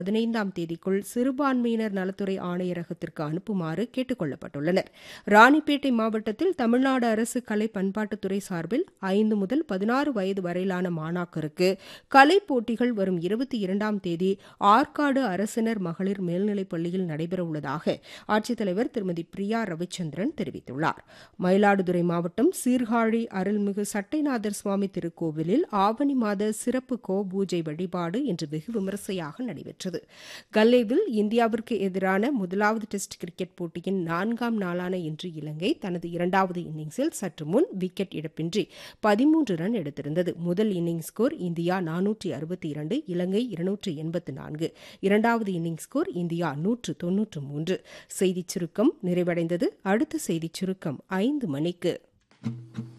பதினைந்தாம் தேதிக்குள் சிறுபான்மையினர் நலத்துறை ஆணையரகத்திற்கு அனுப்புமாறு கேட்டுக் கொள்ளப்பட்டுள்ளனர் ராணிப்பேட்டை மாவட்டத்தில் தமிழ்நாடு அரசு கலை பண்பாட்டுத்துறை சார்பில் ஐந்து முதல் பதினாறு வயது வரையிலான மாணாக்கருக்கு கலைப் போட்டிகள் வரும் இருபத்தி இரண்டாம் தேதி ஆற்காடு அரசினர் மகளிர் மேல்நிலைப் பள்ளியில் நடைபெறவுள்ளதாக ஆட்சித்தலைவர் திருமதி பிரியா ரவிச்சந்திரன் தெரிவித்துள்ளார் மயிலாடுதுறை மாவட்டம் சீர்காழி அருள்மிகு சட்டைநாதர் சுவாமி திருக்கோவிலில் ஆவணி மாத சிறப்பு கோ பூஜை வழிபாடு இன்று வெகு விமரிசையாக நடைபெற்றது கல்லேவில் இந்தியாவிற்கு எதிரான முதலாவது டெஸ்ட் கிரிக்கெட் போட்டியின் நான்காம் நாளான இன்று இலங்கை தனது இரண்டாவது இன்னிங்ஸில் சற்று முன் விக்கெட் இழப்பின்றி பதிமூன்று ரன் எடுத்திருந்தது முதல் இன்னிங்ஸ் ஸ்கோர் இந்தியா நானூற்றி அறுபத்தி இரண்டு இலங்கை இருநூற்று எண்பத்து நான்கு இரண்டாவது இன்னிங்ஸ் ஸ்கோர் இந்தியா நூற்று தொன்னூற்று மூன்று செய்திச் சுருக்கம் நிறைவடைந்தது அடுத்த செய்திச் சுருக்கம் ஐந்து மணிக்கு